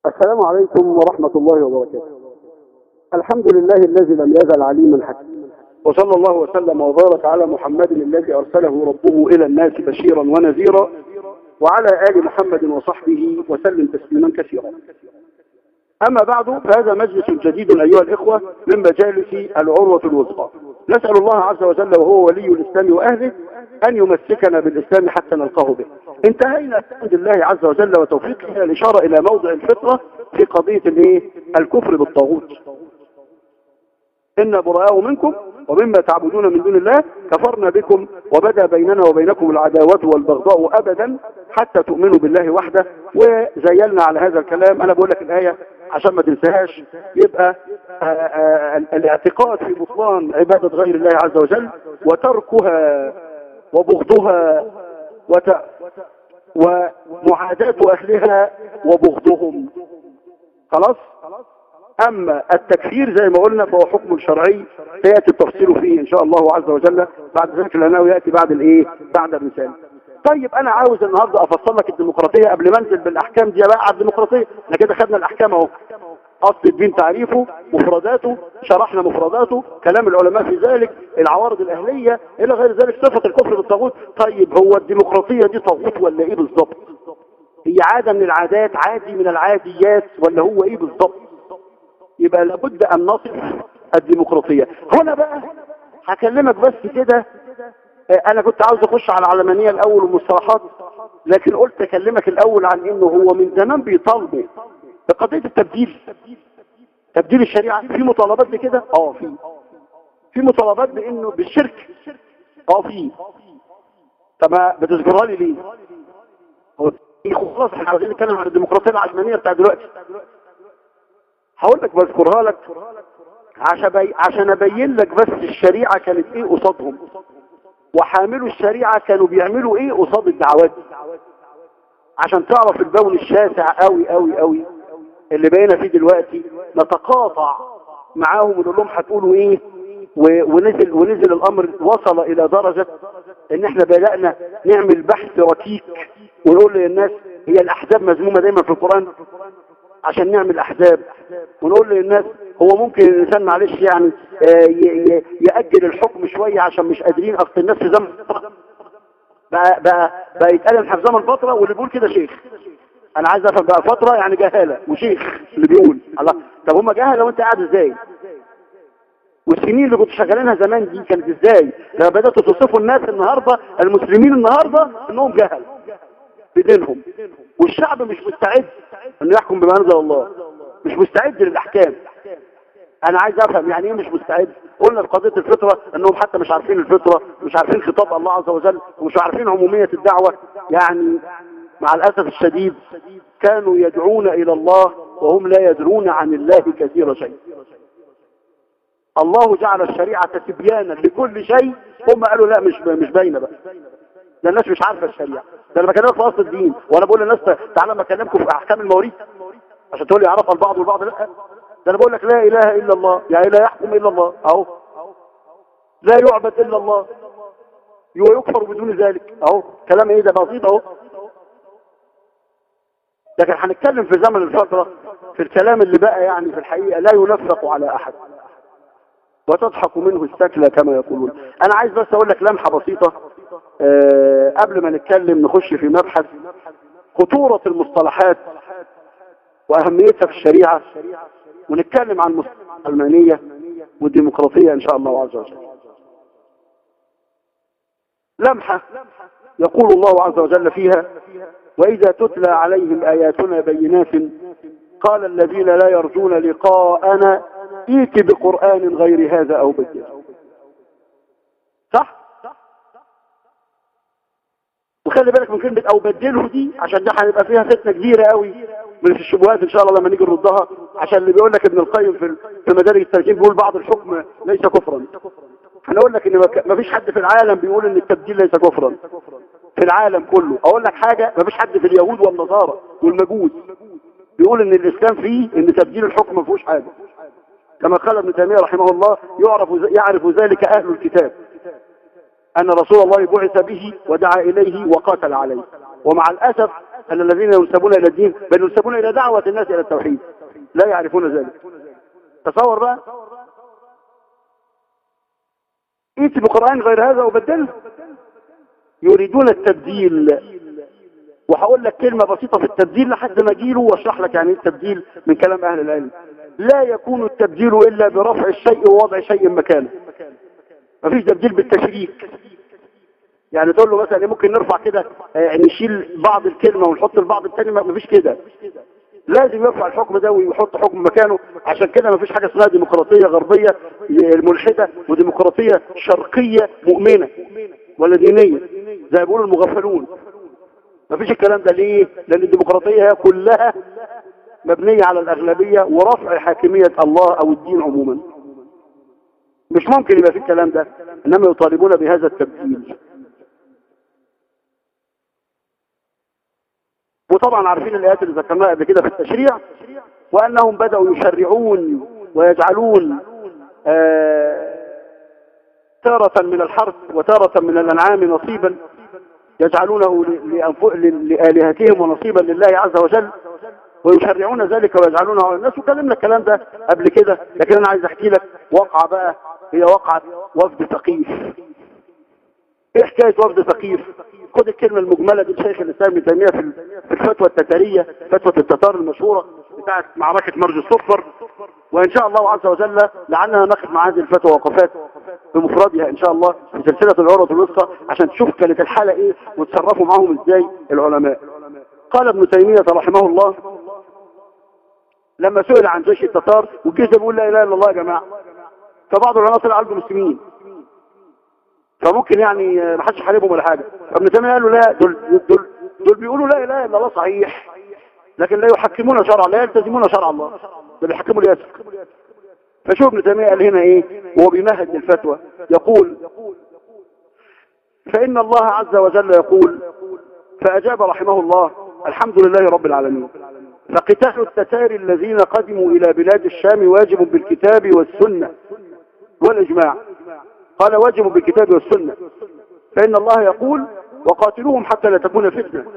السلام عليكم ورحمة الله وبركاته الحمد لله الذي لم يزل عليما حكيما وصلى الله وسلم وبارك على محمد الذي أرسله ربه إلى الناس بشيرا ونذيرا وعلى آل محمد وصحبه وسلم تسليما كثيرا أما بعد فهذا مجلس جديد أيها الإخوة من مجالس العروة الوثقى نسأل الله عز وجل وهو ولي الإسلام وأهله أن يمسكنا بالإسلام حتى نلقاه به انتهينا بحمد الله عز وجل وتوفيقه إلى الإشارة إلى موضع الفطرة في قضية الايه الكفر بالطاغوت إن براء منكم ومما تعبدون من دون الله كفرنا بكم وبدا بيننا وبينكم العداوة والبغضاء أبدا حتى تؤمنوا بالله وحده وزيلنا على هذا الكلام أنا بقول لك الآية عشان ما تنساهاش يبقى آآ آآ الاعتقاد في بطلان عبادة غير الله عز وجل وتركها وبغضها وت... ومعاداة أهلها وبغضهم خلاص أما التكفير زي ما قلنا فهو حكم شرعي سيأتي التفصيل فيه إن شاء الله عز وجل بعد ذلك لأنه يأتي بعد الإيه بعد الرسالة طيب أنا عاوز النهاردة أفصل لك الديمقراطية قبل ما أنزل بالأحكام دي بقى على الديمقراطية احنا كده خدنا الأحكام أهو أصل الدين تعريفه مفرداته شرحنا مفرداته كلام العلماء في ذلك العوارض الأهلية إلى غير ذلك صفة الكفر بالطاغوت طيب هو الديمقراطية دي طاغوت ولا إيه بالظبط هي عادة من العادات عادي من العاديات ولا هو إيه بالظبط يبقى لابد أن نصف الديمقراطية هنا بقى هكلمك بس كده أنا كنت عاوز أخش على العلمانية الأول والمصطلحات لكن قلت أكلمك الأول عن إنه هو من زمان بيطالبوا بقضية التبديل تبديل الشريعة في مطالبات بكده اه في في مطالبات بانه بالشرك اه في طب بتذكرها لي ليه هو خلاص احنا عايزين نتكلم عن الديمقراطيه العلمانيه بتاع دلوقتي هقول لك بذكرها لك عشان بي... عشان ابين لك بس الشريعه كانت ايه قصادهم وحاملوا الشريعه كانوا بيعملوا ايه قصاد الدعوات عشان تعرف البون الشاسع قوي قوي قوي اللي بقينا فيه دلوقتي نتقاطع معاهم ونقول لهم هتقولوا ايه ونزل ونزل الامر وصل الى درجة ان احنا بدأنا نعمل بحث ركيك ونقول للناس هي الاحزاب مذمومة دايما في القرآن عشان نعمل احزاب ونقول للناس هو ممكن الانسان معلش يعني يأجل الحكم شوية عشان مش قادرين اصل الناس في زمن بقى بقى بقى يتقال احنا في زمن فترة واللي بيقول كده شيخ انا عايز افهم بقى فترة يعني جهالة وشيخ اللي بيقول الله طب هم جهلة وانت قاعد ازاي والسنين اللي كنتوا شغالينها زمان دي كانت ازاي لما بدأتوا تصفوا الناس النهاردة المسلمين النهاردة انهم جهل بدينهم والشعب مش مستعد انه يحكم بما انزل الله مش مستعد للاحكام انا عايز افهم يعني ايه مش مستعد قلنا في قضيه الفطره انهم حتى مش عارفين الفطره مش عارفين خطاب الله عز وجل ومش عارفين عموميه الدعوه يعني مع الاسف الشديد كانوا يدعون الى الله وهم لا يدرون عن الله كثير شيء الله جعل الشريعه تبيانا لكل شيء هم قالوا لا مش مش باينه بقى ده الناس مش عارفه الشريعه ده انا بكلمك في اصل الدين وانا بقول للناس تعالى ما اكلمكم في احكام المواريث عشان تقول لي يعرفها البعض والبعض لا ده انا بقول لك لا اله الا الله يعني لا يحكم الا الله اهو لا يعبد الا الله ويكفر بدون ذلك اهو كلام ايه ده بسيط اهو لكن هنتكلم في زمن الفترة في الكلام اللي بقى يعني في الحقيقة لا ينفق على احد وتضحك منه السكلة كما يقولون انا عايز بس اقول لك لمحة بسيطة أه قبل ما نتكلم نخش في مبحث خطورة المصطلحات واهميتها في الشريعة ونتكلم عن العلمانية والديمقراطية ان شاء الله عز وجل لمحة يقول الله عز وجل فيها وإذا تتلى عليهم آياتنا بينات قال الذين لا يرجون لقاءنا ائت بقرآن غير هذا أو بدل صح وخلي بالك من كلمة أو بدله دي عشان ده هيبقى فيها فتنة كبيرة قوي من الشبهات إن شاء الله لما نيجي نردها عشان اللي بيقول لك ابن القيم في في مدارج الترجيم بيقول بعض الحكم ليس كفرا هنقول لك ان ما فيش حد في العالم بيقول ان التبديل ليس كفرا في العالم كله اقول لك حاجة ما فيش حد في اليهود والنصارى والمجوس بيقول ان الاسلام فيه ان تبديل الحكم ما فيهوش حاجة كما قال ابن تيمية رحمه الله يعرف يعرف ذلك اهل الكتاب ان رسول الله بعث به ودعا اليه وقاتل عليه ومع الاسف أن الذين ينسبون إلى الدين بل ينسبون إلى دعوة الناس إلى التوحيد لا يعرفون ذلك تصور بقى ائت بقرآن غير هذا وبدله يريدون التبديل وهقول لك كلمة بسيطة في التبديل لحد ما اجيله واشرح لك يعني ايه التبديل من كلام اهل العلم لا يكون التبديل الا برفع الشيء ووضع شيء مكانه مفيش تبديل بالتشريك يعني تقول له مثلا ممكن نرفع كده آه، نشيل بعض الكلمة ونحط البعض التاني مفيش كده لازم يرفع الحكم ده ويحط حكم مكانه عشان كده مفيش حاجة اسمها ديمقراطية غربية ملحدة وديمقراطية شرقية مؤمنة ولا دينية زي ما بيقولوا المغفلون مفيش الكلام ده ليه لان الديمقراطية هي كلها مبنية على الأغلبية ورفع حاكمية الله أو الدين عموما مش ممكن يبقى في الكلام ده إنما يطالبون بهذا التبديل وطبعا عارفين الآيات اللي ذكرناها قبل كده في التشريع وأنهم بدأوا يشرعون ويجعلون آه تارة من الحرث وتارة من الأنعام نصيبا يجعلونه لآلهتهم ونصيبا لله عز وجل ويشرعون ذلك ويجعلونه على الناس وكلمنا الكلام ده قبل كده لكن انا عايز احكي لك واقعة بقى هي واقعة وفد ثقيف ايه حكاية وفد ثقيف خد الكلمة المجملة دي الشيخ الاسلام ابن تيمية في الفتوى التتارية فتوى التتار المشهورة بتاعت معركة مرج الصفر وان شاء الله عز وجل لعلنا ناخذ مع هذه الفتوى وقفات بمفردها ان شاء الله في سلسلة العروة الوسطى عشان تشوف كانت الحالة ايه وتصرفوا معهم ازاي العلماء قال ابن تيمية رحمه الله لما سئل عن جيش التتار والجيش ده بيقول لا اله الا الله يا جماعة فبعض العلماء طلع قلبه مسلمين فممكن يعني ما حدش حاربهم ولا حاجة ابن تيمية قال له لا دول, دول, دول بيقولوا لا اله الا الله صحيح لكن لا يحكمون شرع لا يلتزمون شرع الله بل يحكموا الياسر فشوف ابن تيمية قال هنا ايه وهو بيمهد للفتوى يقول فإن الله عز وجل يقول فأجاب رحمه الله الحمد لله رب العالمين فقتال التتار الذين قدموا إلى بلاد الشام واجب بالكتاب والسنة والإجماع قال واجب بالكتاب والسنة فإن الله يقول وقاتلوهم حتى لا تكون فتنة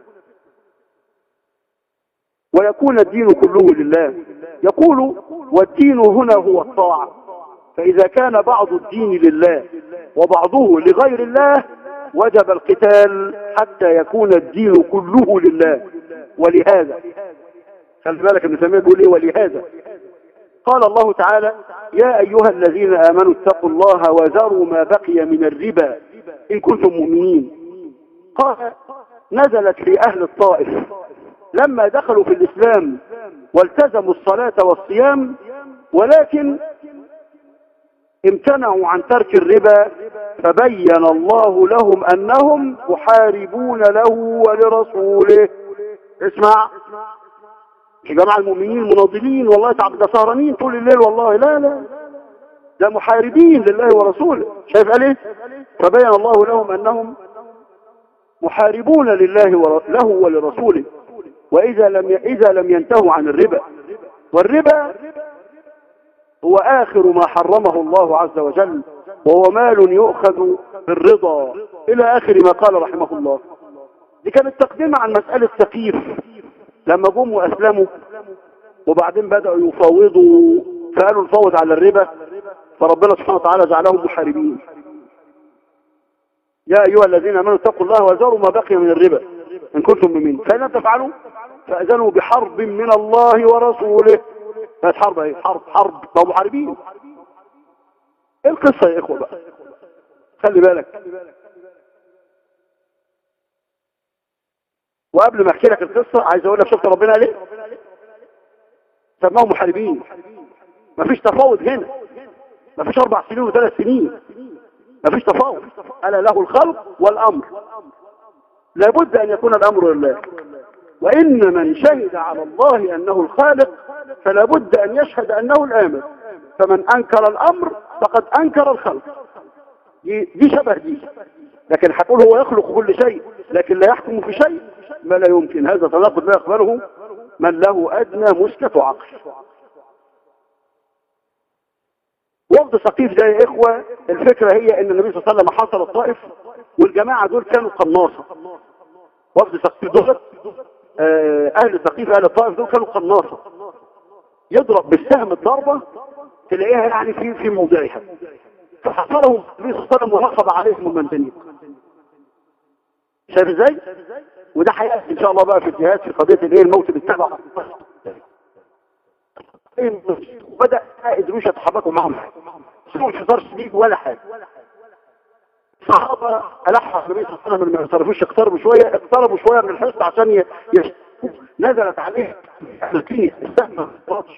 ويكون الدين كله لله يقول والدين هنا هو الطاعة فإذا كان بعض الدين لله وبعضه لغير الله وجب القتال حتى يكون الدين كله لله ولهذا خلي بالك ابن تيميه بيقول ايه ولهذا قال الله تعالى يا ايها الذين امنوا اتقوا الله وذروا ما بقي من الربا ان كنتم مؤمنين قال نزلت في اهل الطائف لما دخلوا في الاسلام والتزموا الصلاة والصيام ولكن امتنعوا عن ترك الربا فبين الله لهم انهم محاربون له ولرسوله اسمع يا جماعة المؤمنين مناضلين والله تعب ده سهرانين طول الليل والله لا لا ده محاربين لله ورسوله شايف قال ايه فبين الله لهم انهم محاربون لله له ولرسوله واذا لم اذا لم ينتهوا عن الربا والربا هو اخر ما حرمه الله عز وجل وهو مال يؤخذ بالرضا الى اخر ما قال رحمه الله دي كانت تقديم عن مسألة ثقيف لما جم واسلموا وبعدين بدأوا يفاوضوا فقالوا نفوض على الربا فربنا سبحانه وتعالى جعلهم محاربين يا ايها الذين امنوا اتقوا الله وذروا ما بقي من الربا ان كنتم مؤمنين فان لم تفعلوا فاذنوا بحرب من الله ورسوله كانت حرب ايه حرب حرب لو محاربين ايه القصه يا اخوه بقى خلي بالك وقبل ما احكي لك القصه عايز اقول لك شفت ربنا ليه سماهم محاربين مفيش تفاوض هنا مفيش اربع سنين وثلاث سنين مفيش تفاوض الا له الخلق والامر لابد ان يكون الامر لله وان من شهد على الله انه الخالق فلا بد ان يشهد انه الامر فمن انكر الامر فقد انكر الخلق دي, دي شبه دي لكن هتقول هو يخلق كل شيء لكن لا يحكم في شيء ما لا يمكن هذا تناقض لا يقبله من له ادنى مسكة عقل وفد ثقيف ده يا اخوة الفكرة هي ان النبي صلى الله عليه وسلم حصل الطائف والجماعة دول كانوا قناصة وفد ثقيف دول آه، اهل ثقيف اهل الطائف دول كانوا قناصه يضرب بالسهم الضربه تلاقيها يعني في في موضعها فحصلهم النبي صلى الله عليه وسلم ونصب عليهم المنجنيق شايف ازاي وده هيأتي ان شاء الله بقى في الجهاد في قضيه الايه الموت بالتبع وبدا قدروش يتحركوا معهم سوء حصار شديد ولا حاجه صحابة ألحق النبي صلى الله عليه وسلم ما يصرفوش يقتربوا شوية اقتربوا شوية من الحصن عشان ي... يش... نزلت عليه الكيس السهم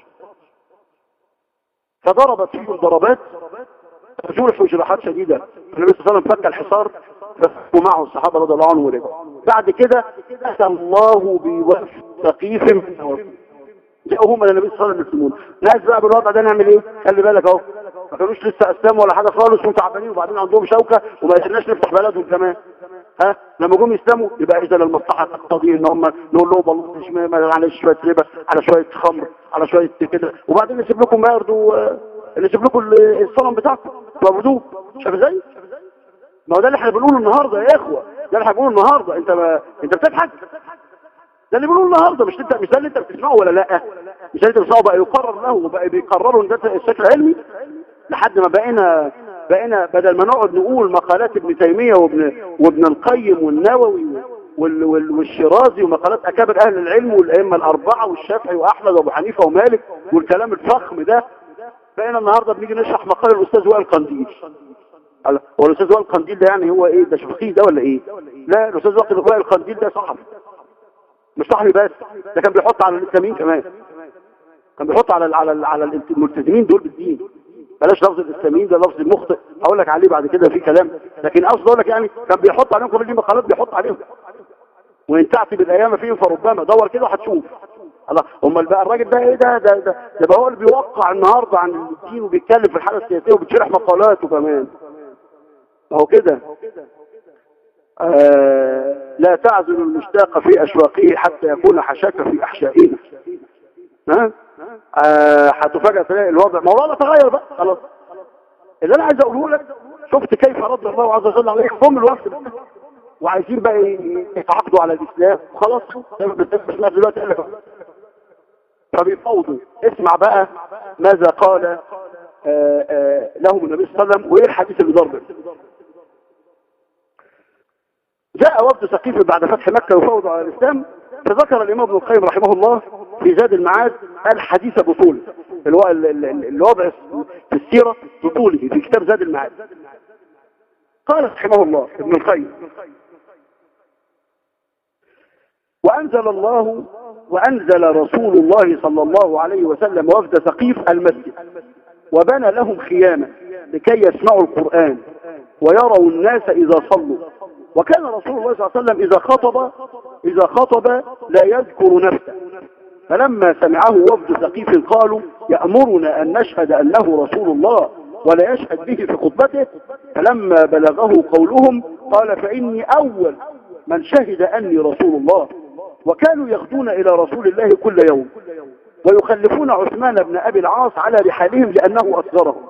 فضربت فيهم ضربات في جراحات شديدة النبي صلى الله عليه وسلم فك الحصار ومعه الصحابة رضي الله عنهم ورجعوا بعد كده أتى الله بوفد ثقيف من جاءوا هم للنبي صلى الله عليه وسلم ناس بقى بالوضع ده نعمل ايه خلي بالك اهو ما كانوش لسه اسلموا ولا حاجه خالص وتعبانين وبعدين عندهم شوكه وما قدرناش نفتح بلدهم كمان ها لما جم يسلموا يبقى اذا المصلحه تقتضي ان هم نقول لهم والله على شويه ربا على شويه خمر على شويه كده وبعدين نسيب لكم ما يرضوا نسيب لكم الصنم بتاعكم تعبدوه شايف ازاي؟ ما هو ده اللي احنا بنقوله النهارده يا اخوه ده اللي احنا بنقوله النهارده انت ما... انت بتضحك ده اللي بنقوله النهارده مش انت مش ده اللي انت بتسمعه ولا لا مش اللي انت بتسمعه بقى يقرر له وبقى بيقرروا ان ده الشكل علمي لحد ما بقينا بقينا بدل ما نقعد نقول مقالات ابن تيمية وابن, وابن القيم والنووي وال وال والشرازي ومقالات أكابر أهل العلم والأئمة الأربعة والشافعي وأحمد وأبو حنيفة ومالك والكلام الفخم ده بقينا النهاردة بنيجي نشرح مقال الأستاذ وائل قنديل هو الأستاذ وائل قنديل ده يعني هو إيه ده شفقي ده ولا إيه لا الأستاذ وائل قنديل ده صحفي مش صحفي بس ده كان بيحط على الإسلاميين كمان كان بيحط على على على الملتزمين دول بالدين بلاش لفظ الاسلاميين ده لفظ مخطئ هقول لك عليه بعد كده في كلام لكن اقصد اقول لك يعني كان بيحط عليهم كل دي مقالات بيحط عليهم وان تعتي بالايام فيهم فربما دور كده وهتشوف الله امال بقى الراجل ده ايه ده ده ده, ده هو اللي بيوقع النهارده عن الدين وبيتكلم في الحاله السياسيه وبتشرح مقالاته كمان اهو كده آه لا تعزل المشتاق في اشواقه حتى يكون حشاك في احشائنا ها آه، هتفاجئ تلاقي الوضع ما الوضع تغير بقى خلاص اللي انا عايز اقوله لك شفت كيف رد الله عز وجل عليك ضم الوقت وعايزين بقى يتعاقدوا على الاسلام وخلاص مش دلوقتي قال لك فبيفوضوا اسمع بقى ماذا قال آآ آه، آآ آه، لهم النبي صلى الله عليه وسلم وايه الحديث اللي ضربه جاء وفد ثقيف بعد فتح مكة وفوضوا على الإسلام فذكر الإمام ابن القيم رحمه الله في زاد المعاد الحديث بطول الوضع في السيرة بطوله في كتاب زاد المعاد قال رحمه الله ابن القيم وأنزل الله وأنزل رسول الله صلى الله عليه وسلم وفد ثقيف المسجد وبنى لهم خيامة لكي يسمعوا القرآن ويروا الناس إذا صلوا وكان رسول الله صلى الله عليه وسلم إذا خطب إذا خطب لا يذكر نفسه فلما سمعه وفد ثقيف قالوا يأمرنا أن نشهد أنه رسول الله ولا يشهد به في خطبته فلما بلغه قولهم قال فإني أول من شهد أني رسول الله وكانوا يغدون إلى رسول الله كل يوم ويخلفون عثمان بن أبي العاص على رحالهم لأنه أصغرهم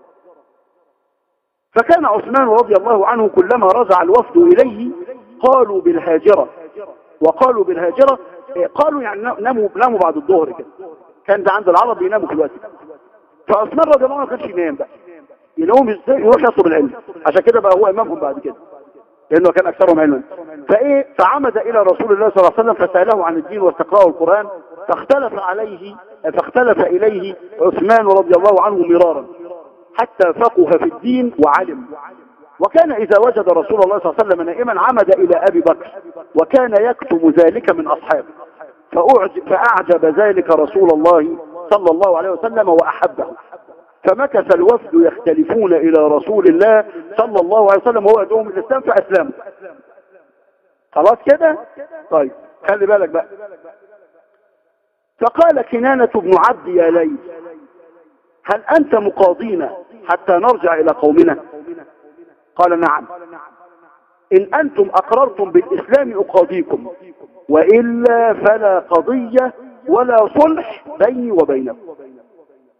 فكان عثمان رضي الله عنه كلما رجع الوفد إليه قالوا بالهاجرة وقالوا بالهاجرة إيه، قالوا يعني ناموا ناموا بعد الظهر كده كان ده عند العرب بيناموا في الوقت فعثمان رضي الله عنه ما كانش ينام بقى ينام ازاي يروح يطلب العلم عشان كده بقى هو امامهم بعد كده لانه كان اكثرهم علما فايه فعمد الى رسول الله صلى الله عليه وسلم فساله عن الدين واستقراء القران فاختلف عليه فاختلف اليه عثمان رضي الله عنه مرارا حتى فقه في الدين وعلم وكان إذا وجد رسول الله صلى الله عليه وسلم نائما عمد إلى أبي بكر وكان يكتم ذلك من أصحابه فأعجب ذلك رسول الله صلى الله عليه وسلم وأحبه فمكث الوفد يختلفون إلى رسول الله صلى الله عليه وسلم وهو يدعوهم الإسلام فأسلموا خلاص كده طيب خلي بالك بقى فقال كنانة بن عبد يا ليث هل أنت مقاضينا حتى نرجع إلى قومنا قال نعم إن أنتم أقررتم بالإسلام أقاضيكم وإلا فلا قضية ولا صلح بيني وبينكم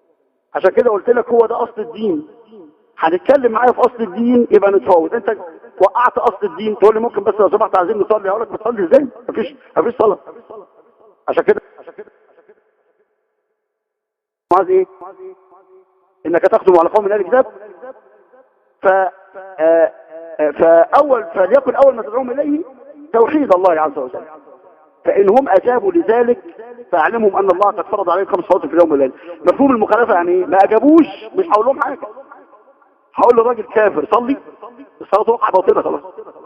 عشان كده قلت لك هو ده أصل الدين هنتكلم معايا في أصل الدين يبقى نتفاوض أنت وقعت اصل الدين تقول لي ممكن بس لو سمحت عايزين نصلي اقول لك بتصلي ازاي مفيش مفيش صلاه عشان كده عايز ايه انك تخدم على قوم من اهل الكتاب ف آه، آه، فاول فليكن اول ما تدعوهم اليه توحيد الله عز وجل فان هم اجابوا لذلك فاعلمهم ان الله قد فرض عليهم خمس صلوات في اليوم والليله مفهوم المخالفه يعني ايه ما اجابوش مش هقول لهم حاجه هقول للراجل كافر صلي الصلاه وقع باطله خلاص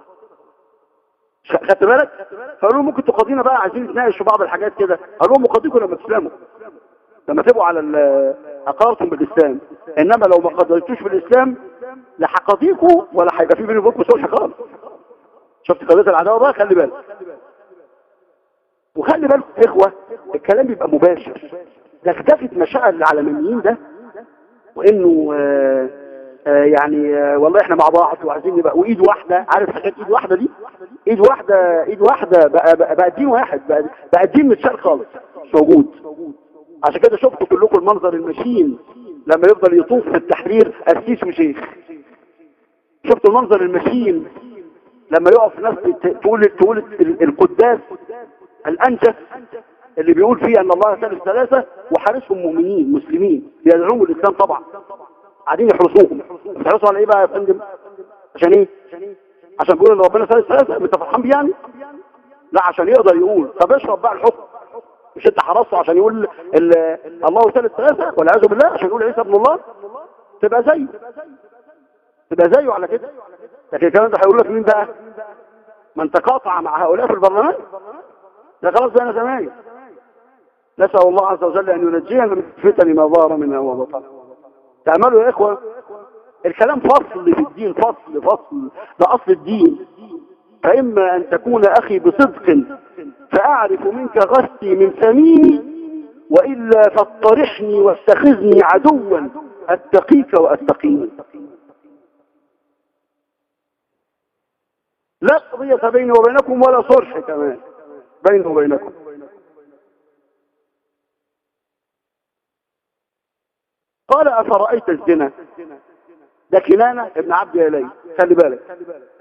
خدت بالك فقالوا لهم ممكن تقاضينا بقى عايزين نتناقش في بعض الحاجات كده قال لهم اقاضيكم لما تسلموا لما تبقوا على ال- اقررتم بالاسلام انما لو ما قدرتوش بالاسلام لا هقاضيكم ولا هيبقى في بيني وبينكم صلح خالص شفت قضيه العداوه بقى خلي بالك وخلي بالكم يا اخوه الكلام بيبقى مباشر ده اختفت مشاعر العالميين ده وانه آه آه يعني آه والله احنا مع بعض وعايزين نبقى وايد واحده عارف حاجات ايد واحده دي ايد واحده ايد واحده بقى بقى, بقى دين واحد بقى, بقى الدين متشال خالص مش موجود عشان كده شفتوا كلكم المنظر المشين لما يفضل يطوف في التحرير قسيس وشيخ شفتوا المنظر المشين لما يقف ناس ت- تقول تقول ال- القداس الانجس اللي بيقول فيه ان الله ثالث ثلاثه وحارسهم مؤمنين مسلمين بيدعوهم الاسلام طبعا قاعدين يحرسوهم بيحرسوا على ايه بقى يا فندم عشان ايه عشان بيقول ان ربنا ثالث ثلاثه انت فرحان بيه يعني لا عشان يقدر يقول طب اشرب بقى الحكم مش انت حرصته عشان يقول ال- الله ثالث ثلاثه والعياذ بالله عشان يقول عيسى ابن الله تبقى زيه تبقى زيه على كده لكن الكلام ده هيقول لك مين بقى من تقاطع مع هؤلاء في البرلمان ده خلاص بقينا زمان نسأل الله عز وجل أن ينجينا من فتن ما ظهر منها وبطن تعملوا يا إخوة الكلام فصل في الدين فصل فصل ده أصل الدين فإما أن تكون أخي بصدق فأعرف منك غثي من ثميني وإلا فاطرحني واستخذني عدوا أتقيك وأتقيني لا قضية بيني وبينكم ولا صرح كمان بيني وبينكم قال أفرأيت الزنا ده كنانة ابن عبد إلي خلي بالك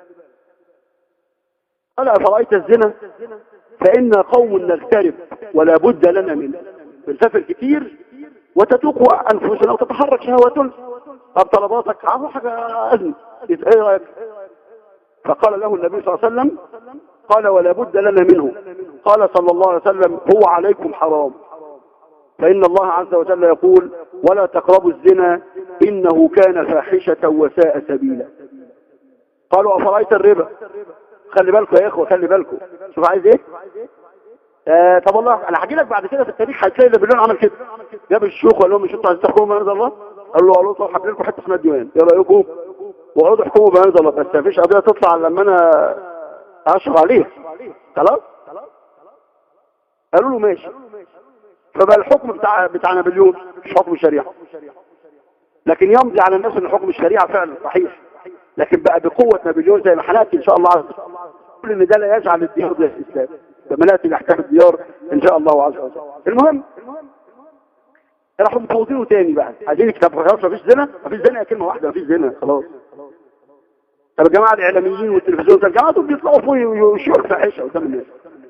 قال أفرأيت الزنا فإن قوم نغترب ولا بد لنا منه بنسافر كتير وتتوق أنفسنا وتتحرك شهواتنا طب طلباتك عفوا حاجة أذن ايه رأيك فقال له النبي صلى الله عليه وسلم قال ولا بد لنا منه قال صلى الله عليه وسلم هو عليكم حرام فإن الله عز وجل يقول ولا تقربوا الزنا إنه كان فاحشة وساء سبيلا قالوا أفرأيت الربا خلي بالكم يا إخوة خلي بالكم شوف عايز إيه آه طب والله أنا هحكي لك بعد كده في التاريخ هتلاقي نابليون عمل كده جاب الشيوخ وقال لهم مش انتوا عايزين تحكموا بأنزل الله قال له قالوا طب هحكي لكم حتة اسمها الديوان ايه رأيكم وقعدوا احكموا بأنزل الله بس مفيش قضية تطلع لما أنا أشرب عليه خلاص قالوا له ماشي فبقى الحكم بتاع بتاع نابليون مش حكم الشريعة لكن يمضي على الناس ان حكم الشريعة فعلا صحيح لكن بقى بقوة نابليون زي ما هناتي ان شاء الله عز وجل ان ده لا يجعل الديار زي الاسلام لما ناتي لاحكام الديار ان شاء الله عز وجل المهم راحوا مفوضينه تاني بقى عايزين يكتب خلاص مفيش زنا مفيش زنا هي كلمه واحده مفيش زنا خلاص طب الجماعه الاعلاميين والتلفزيون ده الجماعه دول بيطلعوا فوق ويشيعوا الفاحشه قدام الناس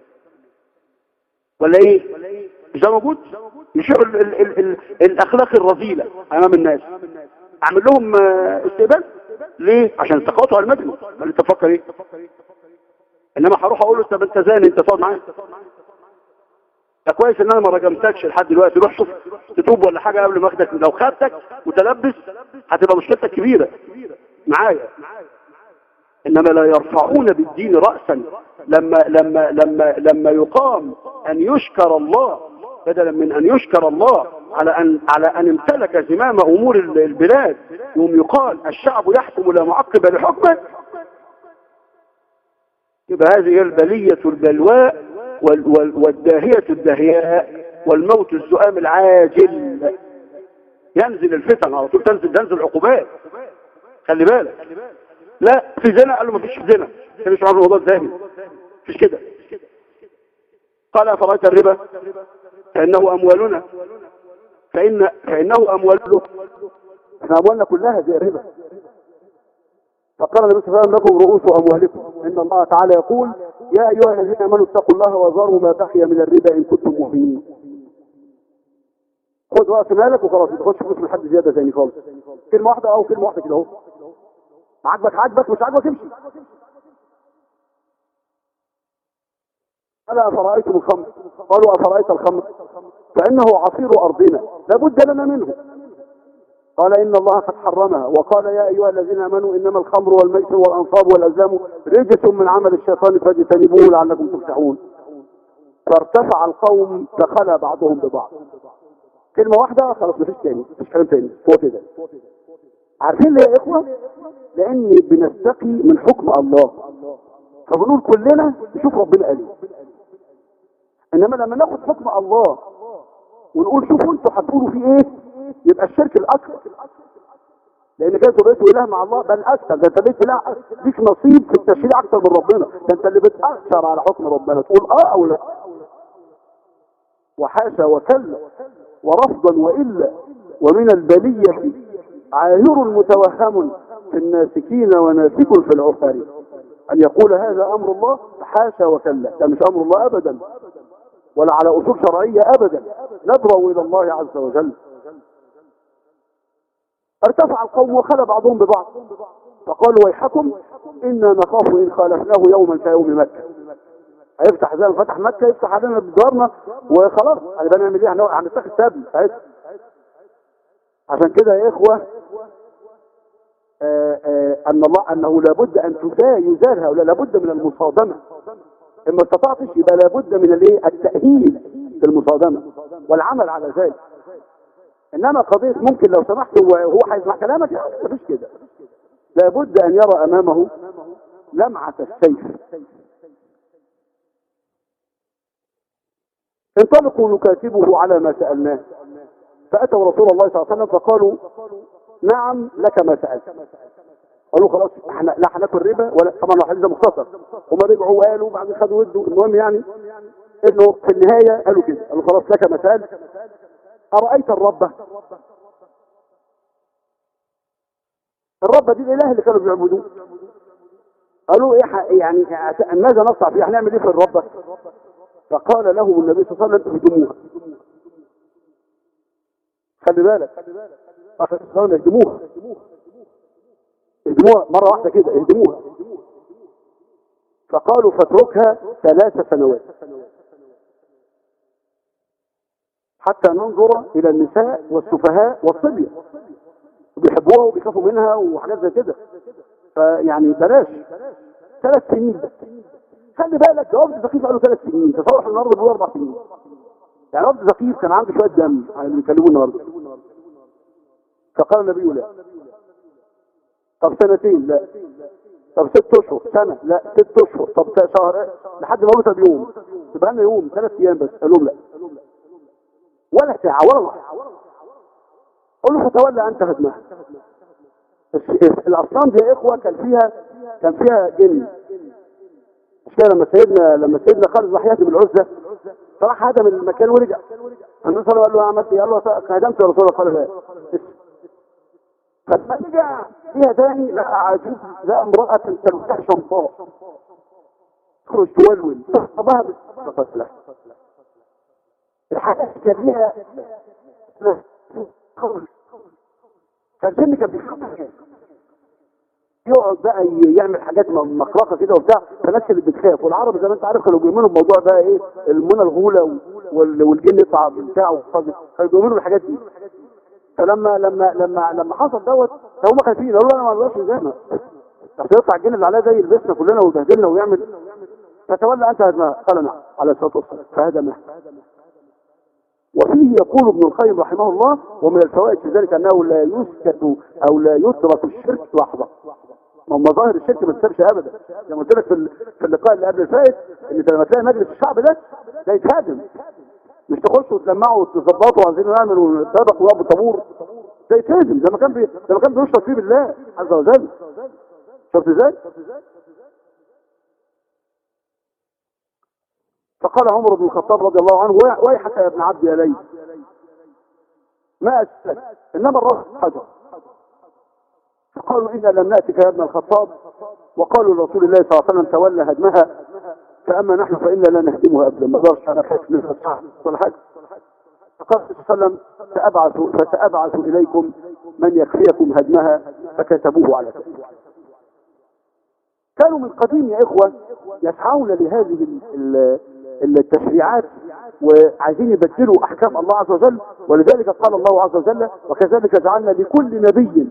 ولا ايه مش ده موجود يشيعوا ال ال ال ال الاخلاق الرذيله امام الناس اعمل لهم آه، استقبال ليه عشان تقاطعوا المجنون ما انت تفكر ايه انما هروح اقول له طب انت زاني انت تقعد معايا ده كويس ان انا ما رجمتكش لحد دلوقتي روح شوف تتوب ولا حاجه قبل ما اخدك لو خدتك متلبس هتبقى مشكلتك كبيره معايا انما لا يرفعون بالدين راسا لما لما لما لما يقام ان يشكر الله بدلا من ان يشكر الله على ان على ان امتلك زمام امور البلاد يوم يقال الشعب يحكم لا معقب لحكمه يبقى هذه البلية البلواء وال وال والداهية الدهياء والموت الزؤام العاجل ينزل الفتن على طول تنزل تنزل عقوبات خلي بالك لا في زنا قال له ما فيش زنا كان مش عارف الموضوع ازاي مفيش كده قال أفرأيت الربا فإنه أموالنا فإن فإنه أمواله احنا أموالنا كلها زي الربا فقال النبي صلى الله عليه وسلم لكم رؤوس اموالكم ان الله تعالى يقول يا ايها الذين امنوا اتقوا الله وذروا ما بقي من الربا ان كنتم مؤمنين خد راس مالك وخلاص ما تاخدش فلوس من حد زياده ثاني خالص كلمه واحده او كلمه واحده كده اهو عاجبك عاجبك مش عاجبك امشي ألا أفرأيتم الخمر قالوا أفرأيت الخمر فإنه عصير أرضنا لابد لنا منه قال إن الله قد حرمها وقال يا أيها الذين آمنوا إنما الخمر والميسر والأنصاب والأزلام رجس من عمل الشيطان فاجتنبوه لعلكم تفلحون فارتفع القوم فخلى بعضهم ببعض كلمة واحدة خلاص مفيش تاني مفيش كلام تاني هو كده عارفين ليه يا إخوة لأن بنستقي من حكم الله فبنقول كلنا نشوف ربنا قال ايه انما لما ناخد حكم الله ونقول شوفوا انتوا هتقولوا فيه ايه يبقى الشرك الاكبر لان كده انتوا بقيتوا اله مع الله بل اكثر ده انت بقيت اله ليك نصيب في التشريع اكثر من ربنا ده انت اللي بتاثر على حكم ربنا تقول اه او لا وحاشا وكلا ورفضا والا ومن البليه عاهر متوهم في الناسكين وناسك في العفار أن يقول هذا أمر الله حاشا وكلا ده مش أمر الله أبدا ولا على أصول شرعية أبدا ندعو إلى الله عز وجل ارتفع القوم وخلى بعضهم ببعض فقالوا ويحكم إنا نخاف إن خالفناه يوما كيوم مكة هيفتح زي ما فتح مكة يفتح علينا بدارنا وخلاص هنبقى نعمل ايه هنتخذ سبل ساعتها عشان كده يا إخوة آآ آآ أن الله أنه لابد أن يزال هؤلاء لابد من المصادمة إن ما استطعتش يبقى لابد من الايه التأهيل في المصادمة والعمل على ذلك إنما قضية ممكن لو سمحت وهو هيسمع كلامك يعني مفيش كده لابد أن يرى أمامه لمعة السيف انطلقوا نكاتبه على ما سألناه فأتوا رسول الله صلى الله عليه وسلم فقالوا نعم لك ما سألت قالوا خلاص احنا لا هناكل ربا ولا طبعا الحديث ده مختصر هم رجعوا وقالوا بعدين خدوا ودوا المهم يعني انه في النهايه قالوا كده قالوا خلاص لك ما سألت ارايت الربه الربه دي الاله اللي كانوا بيعبدوه قالوا ايه يعني ماذا نصنع فيه هنعمل ايه في الربه فقال لهم النبي صلى الله عليه وسلم اهدموها خلي بالك قالوا اهدموها اهدموها مرة واحدة كده اهدموها فقالوا فاتركها ثلاث سنوات حتى ننظر الى النساء والسفهاء والصبية بيحبوها وبيخافوا منها وحاجات زي كده فيعني بلاش ثلاث سنين بس خلي بالك جواب الزقيف قالوا ثلاث سنين تصور احنا النهارده بنقول اربع سنين يعني رب زقيف كان عنده شويه دم على اللي بيكلموه النهارده فقال النبي لا طب سنتين لا طب ست اشهر سنة لا ست اشهر طب شهر لحد ما قالوا طب يوم تبقى لنا يوم ثلاث ايام بس قال لهم لا ولا ساعة ولا لحظة قول له فتولى انت هدمها الاصنام دي يا اخوة كان فيها كان فيها جن مش كده لما سيدنا لما سيدنا خالد راح يهدم العزة فراح هدم المكان ورجع النبي صلى الله عليه وسلم قال له عملت ايه؟ قال له هدمت يا رسول الله قال لا فلما رجع فيها تاني لقى عجوز لقى امرأة تلوح شمطاء تخرج تولول فصبها بالقتلة الحاجات كان ليها فالجن كان بيخاف يقعد بقى يعمل حاجات مقرقه كده وبتاع فالناس اللي بتخاف والعرب زي ما انت عارف كانوا بيؤمنوا بموضوع بقى ايه المنى الغوله والجن يطلع بتاعه كانوا بيؤمنوا بالحاجات دي فلما لما لما لما حصل دوت هم خايفين قالوا انا ما اقدرش زينا طب يطلع الجن اللي عليه زي يلبسنا كلنا ويبهدلنا ويعمل فتولى انت هدمها قال نعم على الصلاه والسلام فهدمها وفيه يقول ابن القيم رحمه الله ومن الفوائد في ذلك انه لا يسكت او لا يترك الشرك لحظه ما مظاهر الشرك ما تسابش ابدا زي ما قلت لك في في اللقاء اللي قبل الفائت ان انت لما تلاقي مجلس الشعب ده ده يتهاجم مش تخشوا وتلمعوا وتظبطوا وعايزين نعمل ونتسابق ونقف طابور ده يتهاجم زي ما كان بي... زي ما كان بيشرك فيه بالله عز وجل شفت ازاي؟ فقال عمر بن الخطاب رضي الله عنه ويحك يا ابن عبد يا ليث ما أسلك إنما الرجل حجر فقالوا إنا لم نأتك يا ابن الخطاب وقالوا لرسول الله صلى الله عليه وسلم تولى هدمها فأما نحن فإنا لا نهدمها أبدا ما دارش أنا خايف منها صح ولا حاجة فقال صلى الله عليه وسلم سأبعث فسأبعث إليكم من يكفيكم هدمها فكتبوه على كتب كانوا من قديم يا إخوة يسعون لهذه ال- ال- التشريعات وعايزين يبدلوا أحكام الله عز وجل ولذلك قال الله عز وجل وكذلك جعلنا لكل نبي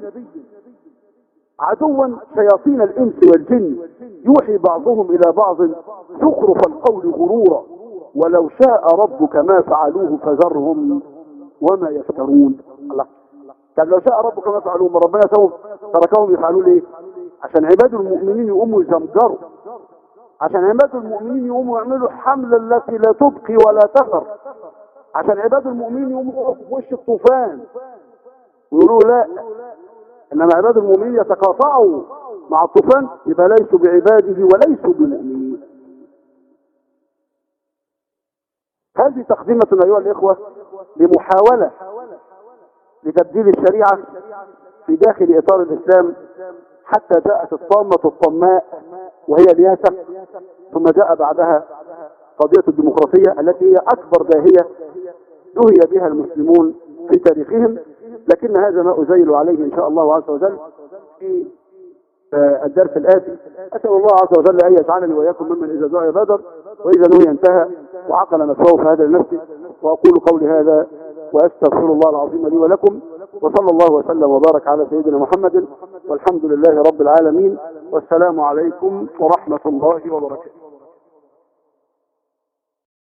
عدوا شياطين الإنس والجن يوحي بعضهم إلى بعض زخرف القول غرورا ولو شاء ربك ما فعلوه فذرهم وما يفترون الله طب لو شاء ربك ما فعلوه ما ربنا سوف تركهم يفعلوا ليه عشان عباد المؤمنين يقوموا يزمجروا عشان عباد المؤمنين يقوموا يعملوا حملة التي لا تبقي ولا تذر عشان عباد المؤمنين يقوموا يقفوا في وش الطوفان ويقولوا لا انما عباد المؤمنين يتقاطعوا مع الطوفان يبقى ليسوا بعباده وليسوا بمؤمنين هذه تقدمة أيها الإخوة لمحاولة لتبديل الشريعة في داخل إطار الإسلام حتى جاءت الطامة الطماء وهي الياسة ثم جاء بعدها قضية الديمقراطية التي هي أكبر داهية دهي بها المسلمون في تاريخهم لكن هذا ما أزيل عليه إن شاء الله عز وجل في آه، الدرس الآتي أسأل الله عز وجل أن يجعلني وإياكم ممن إذا دعي بدر وإذا نهي انتهى وعقل نفسه فهذا لنفسي وأقول قولي هذا وأستغفر الله العظيم لي ولكم وصلى الله وسلم وبارك على سيدنا محمد والحمد لله رب العالمين والسلام عليكم ورحمة الله وبركاته